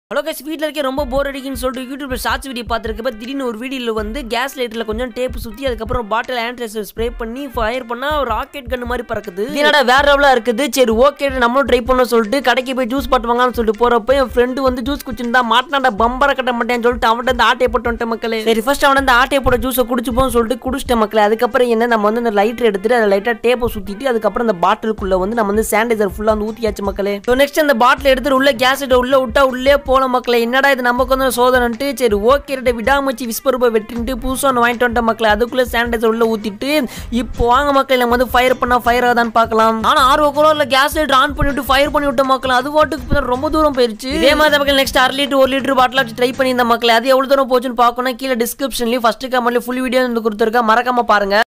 hello case வீட்டில் இருக்க ரொம்ப போர் அடிக்குன்னு சொல்லிட்டு யூடியூப்ல ஷார்ட்ஸ் வீடியோ பார்த்துருக்கப்ப திடீர்னு ஒரு வீடியோவில் வந்து கேஸ் லைட்டரில் கொஞ்சம் டேப் சுற்றி அதுக்கப்புறம் பாட்டில் ஆன்ட்ரைசர் ஸ்ப்ரே பண்ணி ஃபயர் பண்ணால் ராக்கெட் கன் மாதிரி பறக்குது இது என்னடா வேற லெவலாக இருக்குது சரி ஓகே நம்மளும் ட்ரை பண்ண சொல்லிட்டு கடைக்கு போய் ஜூஸ் பாட்டு வாங்கலாம்னு சொல்லிட்டு போகிறப்ப என் ஃப்ரெண்டு வந்து ஜூஸ் குடிச்சிருந்தா மாட்டினாடா பம்பரை கட்ட மாட்டேன்னு சொல்லிட்டு அவன்கிட்ட அந்த ஆட்டையை போட்டு வந்துட்டேன் மக்களே சரி ஃபர்ஸ்ட் அவன் அந்த ஆட்டையை போட்ட ஜூஸை குடிச்சுப்போம் சொல்லிட்டு குடிச்சிட்டேன் மக்களே அதுக்கப்புறம் என்ன நம்ம வந்து அந்த லைட்டர் எடுத்துட்டு அதை லைட்டாக டேப்பை சுற்றிட்டு அதுக்கப்புறம் அந்த பாட்டிலுக்குள்ள வந்து நம்ம வந்து சானிடைசர் ஃபுல்லாக வந்து ஊற்றியாச்சு மக்களே ஸோ நெக்ஸ்ட் அந்த பாட்டில் எடுத்துட்டு உள்ள கேஸ் உள்ள விட்டா உள்ளே போன மக்களே என்னடா இது நமக்கு வந்து சோதனைன்ட்டு சரி ஓகே ரெட்ட விடாமச்சு விஸ்பருப்பை வெட்டின்ட்டு புதுசாக ஒன்று வாங்கிட்டு வந்துட்ட மக்களே அதுக்குள்ளே சானிடைசர் உள்ள ஊற்றிட்டு இப்போ வாங்க மக்களே நம்ம வந்து ஃபயர் பண்ணால் ஃபயர் ஆகுதான்னு பார்க்கலாம் ஆனால் ஆர்வ குளோரில் கேஸ் லைட்டர் ஆன் பண்ணிவிட்டு ஃபயர் பண்ணி விட்ட மக்கள் அது வாட்டுக்கு இப்ப ரொம்ப தூரம் போயிருச்சு இதே மாதிரி மக்கள் நெக்ஸ்ட் அரை லிட்டர் ஒரு லிட்டர் பாட்டில் வச்சு ட்ரை பண்ணியிருந்த மக்களே அது எவ்வளோ தூரம் போச்சுன்னு பார்க்கணும் கீழே டிஸ்கிரிப்ஷன்லேயும் ஃபஸ்ட்டு கமெண்ட்லேயும் ஃபுல் வீடியோ வந்து கொடுத்துருக்கா மறக்காம பாருங்க